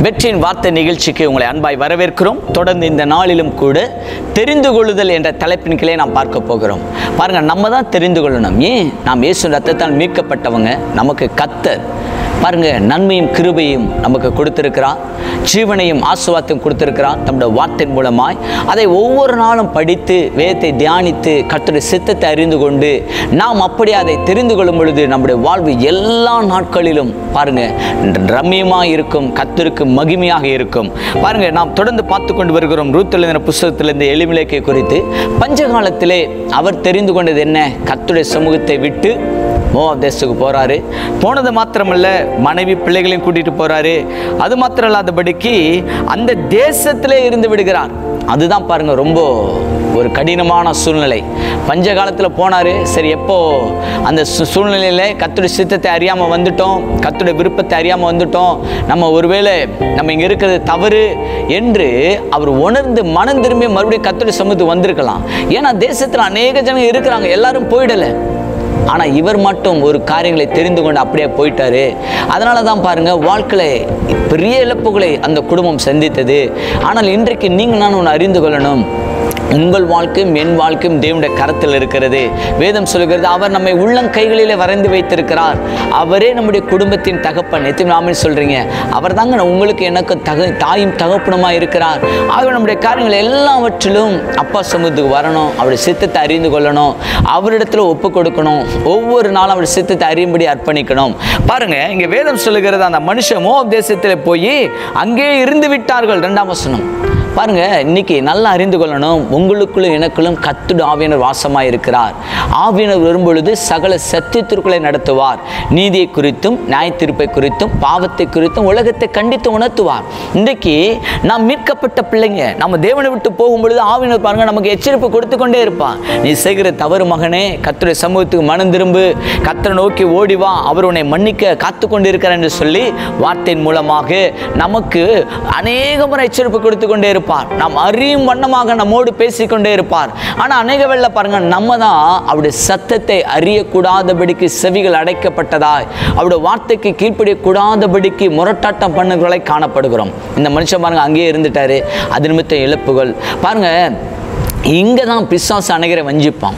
வெற்றியின் வார்த்தை நிகழ்ச்சிக்கு உங்களை அன்பாய் வரவேற்கிறோம் தொடர்ந்து இந்த நாளிலும் கூட தெரிந்து கொள்ளுதல் என்ற தலைப்பின் கீழே நாம் பார்க்க போகிறோம் பாருங்க நம்ம தான் தெரிந்து கொள்ளணும் ஏன் நாம் இயேசு ரத்தத்தால் மீட்கப்பட்டவங்க நமக்கு கத்தர் பாருங்க நன்மையும் கிருபையும் நமக்கு கொடுத்திருக்கிறார் ஜீவனையும் ஆசுவாத்தையும் கொடுத்திருக்கிறார் நம்முடைய வார்த்தையின் மூலமாய் அதை ஒவ்வொரு நாளும் படித்து வேதத்தை தியானித்து கர்த்தருடைய சித்தத்தை அறிந்து கொண்டு நாம் அப்படி அதை தெரிந்து கொள்ளும் பொழுது நம்முடைய வாழ்வு எல்லா நாட்களிலும் பாருங்க ரம்மியமாக இருக்கும் கர்த்தருக்கு மகிமையாக இருக்கும் பாருங்க நாம் தொடர்ந்து பார்த்து கொண்டு வருகிறோம் ரூத்தில் புஸ்தகத்திலிருந்து எளிமிலேக்கை குறித்து பஞ்சகாலத்திலே அவர் தெரிந்து கொண்டது என்ன கர்த்தருடைய சமூகத்தை விட்டு மோவாப் தேசத்துக்கு போறாரு போனது மாத்திரமல்ல மனைவி பிள்ளைகளையும் கூட்டிட்டு போறாரு அது மாத்திரம் இல்லாதபடிக்கு அந்த தேசத்திலே இருந்து விடுகிறார் அதுதான் பாருங்க ரொம்ப ஒரு கடினமான சூழ்நிலை பஞ்ச காலத்தில் போனாரு சரி எப்போ அந்த சூ- சூழ்நிலையில கத்துடைய சித்தத்தை அறியாம வந்துட்டோம் கத்துடைய விருப்பத்தை அறியாம வந்துட்டோம் நம்ம ஒருவேளை நம்ம இங்க இருக்கிறது தவறு என்று அவர் உணர்ந்து மனம் திரும்பி மறுபடியும் கத்துடைய சமூகத்துக்கு வந்திருக்கலாம் ஏன்னா தேசத்துல அநேக ஜனங்க இருக்கிறாங்க எல்லாரும் போயிடல ஆனால் இவர் மட்டும் ஒரு காரியங்களை தெரிந்து கொண்டு அப்படியே போயிட்டாரு அதனால தான் பாருங்க வாழ்க்கையில பெரிய இழப்புகளை அந்த குடும்பம் சந்தித்தது ஆனால் இன்றைக்கு நீங்கள் நான் ஒன்று அறிந்து கொள்ளணும் உங்கள் வாழ்க்கையும் என் வாழ்க்கையும் தேவனுடைய கரத்தில் இருக்கிறது வேதம் சொல்கிறது அவர் நம்மை உள்ளங்கைகளிலே வரைந்து வைத்திருக்கிறார் அவரே நம்முடைய குடும்பத்தின் தகப்பன் எத்தனை நாமே சொல்றீங்க அவர் தாங்க உங்களுக்கு எனக்கு தக தாயும் தகப்பனுமா இருக்கிறார் ஆகவே நம்முடைய காரியங்கள் எல்லாவற்றிலும் அப்பா சமூகத்துக்கு வரணும் அவருடைய சித்தத்தை அறிந்து கொள்ளணும் அவரிடத்துல ஒப்பு கொடுக்கணும் ஒவ்வொரு நாளும் அவருடைய சித்தத்தை அறியும்படி அர்ப்பணிக்கணும் பாருங்க இங்க வேதம் சொல்லுகிறது அந்த மனுஷன் மோப் தேசத்தில் போய் அங்கே இருந்து விட்டார்கள் ரெண்டாம் வசனம் பாருங்க இன்னைக்கு நல்லா அறிந்து கொள்ளணும் உங்களுக்குள்ளும் எனக்குள்ளும் கத்துடு ஆவியனர் வாசமாக இருக்கிறார் ஆவியனர் வரும்பொழுது சகல சத்தியத்திற்குள்ளே நடத்துவார் நீதியை குறித்தும் நியாயத்தீர்ப்பை குறித்தும் பாவத்தை குறித்தும் உலகத்தை கண்டித்து உணர்த்துவார் இன்றைக்கு நாம் மீட்கப்பட்ட பிள்ளைங்க நம்ம தேவனை விட்டு போகும்பொழுது ஆவியனர் பாருங்க நமக்கு எச்சரிப்பு கொடுத்து கொண்டே இருப்பான் நீ செய்கிற தவறு மகனே கத்துடைய சமூகத்துக்கு மனம் திரும்பு கத்தரை நோக்கி ஓடி வா அவர் உன்னை மன்னிக்க காத்து கொண்டு இருக்கிறார் என்று சொல்லி வார்த்தையின் மூலமாக நமக்கு அநேக முறை எச்சரிப்பு கொடுத்து கொண்டே இருப்பார் நாம் அறியும் வண்ணமாக நம்மோடு பேசிக்கொண்டே இருப்பார் ஆனால் அநேக வேளை பாருங்க நம்ம தான் அவருடைய சத்தத்தை அறியக்கூடாதபடிக்கு செவிகள் அடைக்கப்பட்டதாய் அவருடைய வார்த்தைக்கு கீழ்ப்படியக்கூடாதபடிக்கு முரட்டாட்டம் பண்ணுகளை காணப்படுகிறோம் இந்த மனுஷன் பாருங்க அங்கேயே இருந்துட்டாரு அது நிமித்த இழப்புகள் பாருங்க இங்கே தான் பிசாசு அணைகிற வஞ்சிப்பான்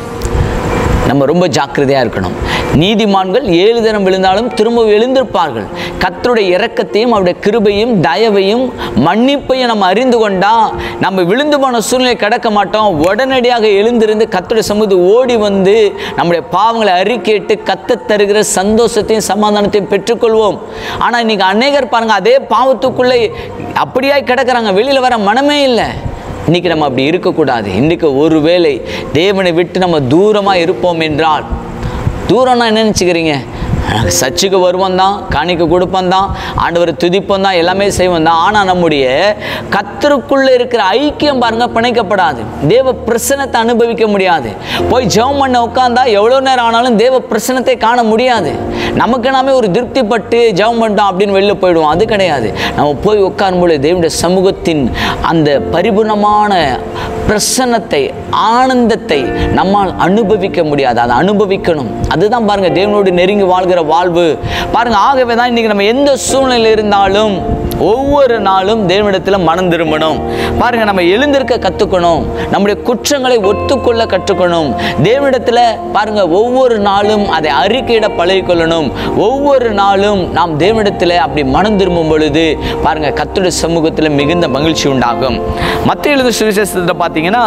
நம்ம ரொம்ப ஜாக்கிரதையாக இருக்கணும் நீதிமான்கள் ஏழு தினம் விழுந்தாலும் திரும்ப எழுந்திருப்பார்கள் கர்த்தருடைய இரக்கத்தையும் அவருடைய கிருபையும் தயவையும் மன்னிப்பையும் நம்ம அறிந்து கொண்டா நம்ம விழுந்து போன சூழ்நிலை கிடக்க மாட்டோம் உடனடியாக எழுந்திருந்து கர்த்தருடைய சமூகத்து ஓடி வந்து நம்முடைய பாவங்களை அறிக்கையிட்டு கத்த தருகிற சந்தோஷத்தையும் சமாதானத்தையும் பெற்றுக்கொள்வோம் ஆனால் இன்னைக்கு அநேகர் பாருங்க அதே பாவத்துக்குள்ளே அப்படியாய் கிடக்குறாங்க வெளியில் வர மனமே இல்லை இன்னைக்கு நம்ம அப்படி இருக்கக்கூடாது இன்றைக்கு ஒருவேளை தேவனை விட்டு நம்ம தூரமாக இருப்போம் என்றால் தூரம்னா என்ன நினச்சிக்கிறீங்க சர்ச்சுக்கு வருவோம் தான் காணிக்க கொடுப்போம் தான் ஆண்டவரை துதிப்போம் தான் எல்லாமே செய்வோம் தான் ஆனால் நம்முடைய கத்தருக்குள்ளே இருக்கிற ஐக்கியம் பாருங்க பிணைக்கப்படாது தேவ பிரசனத்தை அனுபவிக்க முடியாது போய் ஜெபம் பண்ண உட்காந்தா எவ்வளோ நேரம் ஆனாலும் தேவ பிரசனத்தை காண முடியாது நமக்கு நாமே ஒரு திருப்திப்பட்டு ஜெபம் பண்ணிட்டோம் அப்படின்னு வெளில போயிடுவோம் அது கிடையாது நம்ம போய் உட்காரும்போது தேவனுடைய சமூகத்தின் அந்த பரிபூர்ணமான பிரசன்னத்தை ஆனந்தத்தை நம்மால் அனுபவிக்க முடியாது அதை அனுபவிக்கணும் அதுதான் பாருங்க தேவனோடு நெருங்கி வாழ்கிற வாழ்வு பாருங்க ஆகவே தான் இன்னைக்கு நம்ம எந்த சூழ்நிலையில் இருந்தாலும் ஒவ்வொரு நாளும் தேவனிடத்தில் மனம் திரும்பணும் பாருங்க நம்ம எழுந்திருக்க கற்றுக்கணும் நம்முடைய குற்றங்களை ஒத்துக்கொள்ள கற்றுக்கணும் தேவனிடத்தில் பாருங்க ஒவ்வொரு நாளும் அதை அறிக்கையிட பழகிக்கொள்ளணும் ஒவ்வொரு நாளும் நாம் தேவனிடத்தில் அப்படி மனம் திரும்பும் பொழுது பாருங்க கத்துடைய சமூகத்தில் மிகுந்த மகிழ்ச்சி உண்டாகும் மத்திய எழுத சுவிசேஷத்தில் பார்த்தீங்கன்னா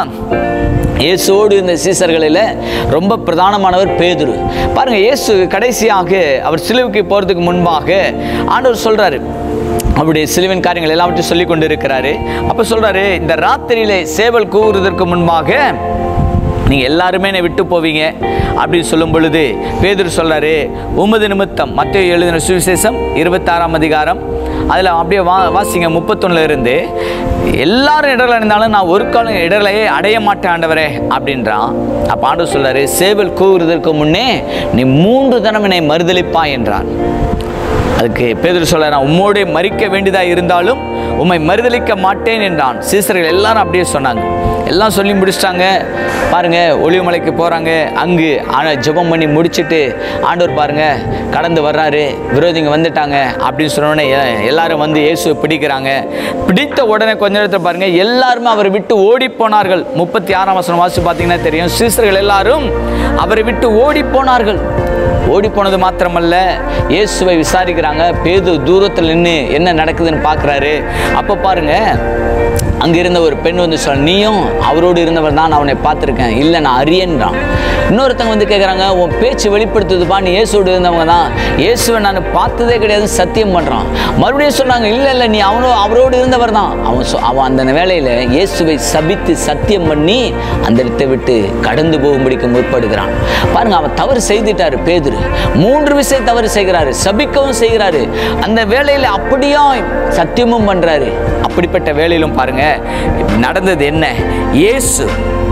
இயேசுவோடு இந்த சீசர்களில் ரொம்ப பிரதானமானவர் பேதுரு பாருங்க இயேசு கடைசியாக அவர் சிலுவுக்கு போகிறதுக்கு முன்பாக ஆண்டவர் சொல்றாரு அவருடைய சிலுவின் காரியங்கள் எல்லாவற்றையும் சொல்லி கொண்டு இருக்கிறாரு அப்போ சொல்றாரு இந்த ராத்திரியிலே சேவல் கூவுறதற்கு முன்பாக நீங்கள் எல்லாருமே என்னை விட்டு போவீங்க அப்படின்னு சொல்லும் பொழுது பேதுரு சொல்றாரு உமது நிமித்தம் மத்திய எழுதின சுவிசேஷம் இருபத்தாறாம் அதிகாரம் அதில் அப்படியே வா வாசிங்க முப்பத்தொன்னுல இருந்து எல்லாரும் இடர்கள் அடைந்தாலும் நான் ஒரு காலம் இடர்களையே அடைய மாட்டேன் ஆண்டவரே அப்படின்றான் அப்போ ஆண்டவர் சொல்றாரு சேவல் கூவுறதற்கு முன்னே நீ மூன்று தரம் என்னை மறுதளிப்பா என்றான் அதுக்கு பேதர் சொல்ல நான் உம்மோடே மறிக்க வேண்டியதாக இருந்தாலும் உம்மை மறுதலிக்க மாட்டேன் என்றான் சீசர்கள் எல்லாரும் அப்படியே சொன்னாங்க எல்லாம் சொல்லி முடிச்சிட்டாங்க பாருங்க ஒளிவுமலைக்கு போகிறாங்க அங்கு ஆனால் ஜெபம் பண்ணி முடிச்சிட்டு ஆண்டவர் பாருங்க கடந்து வர்றாரு விரோதிங்க வந்துட்டாங்க அப்படின்னு சொன்னோடனே எ- எல்லாரும் வந்து இயேசுவை பிடிக்கிறாங்க பிடித்த உடனே கொஞ்ச நேரத்தில் பாருங்க எல்லாருமே அவரை விட்டு ஓடி போனார்கள் முப்பத்தி ஆறாம் வசனம் வாசி பார்த்தீங்கன்னா தெரியும் சீசர்கள் எல்லாரும் அவரை விட்டு ஓடி போனார்கள் ஓடி போனது மாத்திரமல்ல இயேசுவை விசாரிக்கிறாங்க பேது தூரத்தில் நின்று என்ன நடக்குதுன்னு பார்க்குறாரு அப்போ பாருங்க அங்கே இருந்த ஒரு பெண் வந்து சொல் நீயும் அவரோடு இருந்தவர் தான் நான் அவனை பார்த்துருக்கேன் இல்லை நான் அறியன்றான் இன்னொருத்தவங்க வந்து கேட்குறாங்க உன் பேச்சு வெளிப்படுத்துதுப்பா நீ இயேசுவோடு இருந்தவங்க தான் இயேசுவை நான் பார்த்ததே கிடையாது சத்தியம் பண்ணுறான் மறுபடியும் சொன்னாங்க இல்லை இல்லை நீ அவனோ அவரோடு இருந்தவர் தான் அவன் சொ- அவன் அந்த வேளையில் இயேசுவை சபித்து சத்தியம் பண்ணி அந்த இடத்தை விட்டு கடந்து போகும்படிக்கு முற்படுகிறான் பாருங்க அவன் தவறு செய்துட்டாரு பேதுரு மூன்று விஷயம் தவறு செய்கிறாரு சபிக்கவும் செய்கிறாரு அந்த வேலையில் அப்படியா சத்தியமும் பண்றாரு அப்படிப்பட்ட வேலையிலும் பாருங்க நடந்தது என்ன இயேசு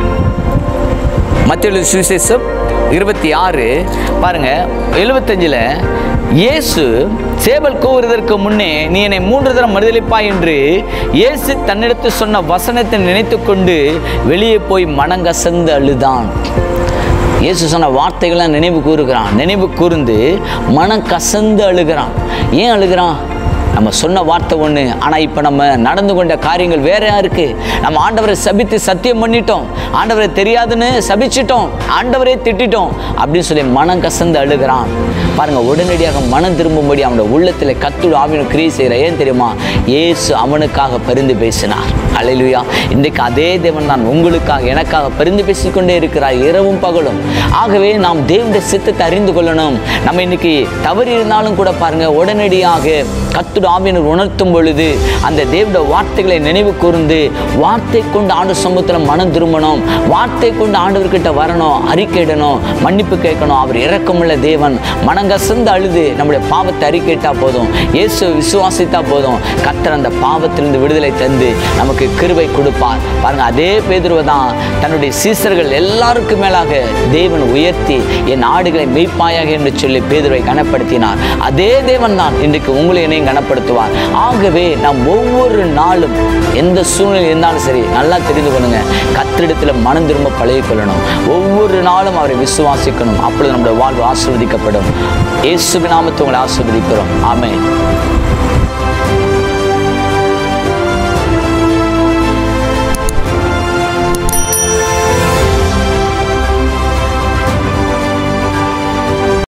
மத்திய சுவிசேஷம் இருபத்தி ஆறு பாருங்க எழுபத்தஞ்சில் இயேசு சேவல் கூவுறதற்கு முன்னே நீ என்னை மூன்று தரம் மறுதளிப்பா என்று இயேசு தன்னிடத்து சொன்ன வசனத்தை நினைத்துக்கொண்டு வெளியே போய் மனங்கசந்து அழுதான் இயேசு சொன்ன வார்த்தைகளை நினைவு கூறுகிறான் நினைவு கூர்ந்து மனம் கசந்து அழுகிறான் ஏன் அழுகிறான் நம்ம சொன்ன வார்த்தை ஒன்று ஆனால் இப்போ நம்ம நடந்து கொண்ட காரியங்கள் வேறையா இருக்கு நம்ம ஆண்டவரை சபித்து சத்தியம் பண்ணிட்டோம் ஆண்டவரை தெரியாதுன்னு சபிச்சிட்டோம் ஆண்டவரே திட்டிட்டோம் அப்படின்னு சொல்லி மனம் கசந்து அழுகிறான் பாருங்க உடனடியாக மனம் திரும்பும்படி அவனோட உள்ளத்தில் கத்துடு ஆவின கிரியை செய்கிற ஏன் தெரியுமா இயேசு அவனுக்காக பரிந்து பேசினார் அலையிலுயா இன்றைக்கு அதே தேவன் தான் உங்களுக்காக எனக்காக பரிந்து பேசிக்கொண்டே இருக்கிறார் இரவும் பகலும் ஆகவே நாம் தேவனுடைய சித்தத்தை அறிந்து கொள்ளணும் நம்ம இன்னைக்கு தவறு இருந்தாலும் கூட பாருங்க உடனடியாக கத்துடு ஆவியனர் உணர்த்தும் பொழுது அந்த தேவனுடைய வார்த்தைகளை நினைவு கூர்ந்து வார்த்தை கொண்டு ஆண்டு சமூகத்தில் மனம் திரும்பணும் வார்த்தை கொண்டு ஆண்டவர்கிட்ட வரணும் அறிக்கையிடணும் மன்னிப்பு கேட்கணும் அவர் இரக்கமுள்ள தேவன் மனங்கசந்து அழுது நம்முடைய பாவத்தை அறிக்கையிட்டா போதும் இயேசு விசுவாசித்தா போதும் கர்த்தர் அந்த பாவத்திலிருந்து விடுதலை தந்து நமக்கு கிருபை கொடுப்பார் பாருங்க அதே பேதுருவை தான் தன்னுடைய சீசர்கள் எல்லாருக்கும் மேலாக தேவன் உயர்த்தி என் ஆடுகளை மெய்ப்பாயாக என்று சொல்லி பேதுருவை கனப்படுத்தினார் அதே தேவன் தான் இன்றைக்கு உங்களை என்னையும் கனப்படுத்துவார் ஆகவே நாம் ஒவ்வொரு நாளும் எந்த சூழ்நிலை இருந்தாலும் சரி நல்லா தெரிந்து கொள்ளுங்க கத்திரிடத்தில் மனம் திரும்ப பழகிக்கொள்ளணும் ஒவ்வொரு நாளும் அவரை விசுவாசிக்கணும் அப்பொழுது நம்முடைய வாழ்வு ஆசீர்வதிக்கப்படும் இயேசுவின் நாமத்தை உங்களை ஆசீர்வதிக்கிறோம் ஆமென்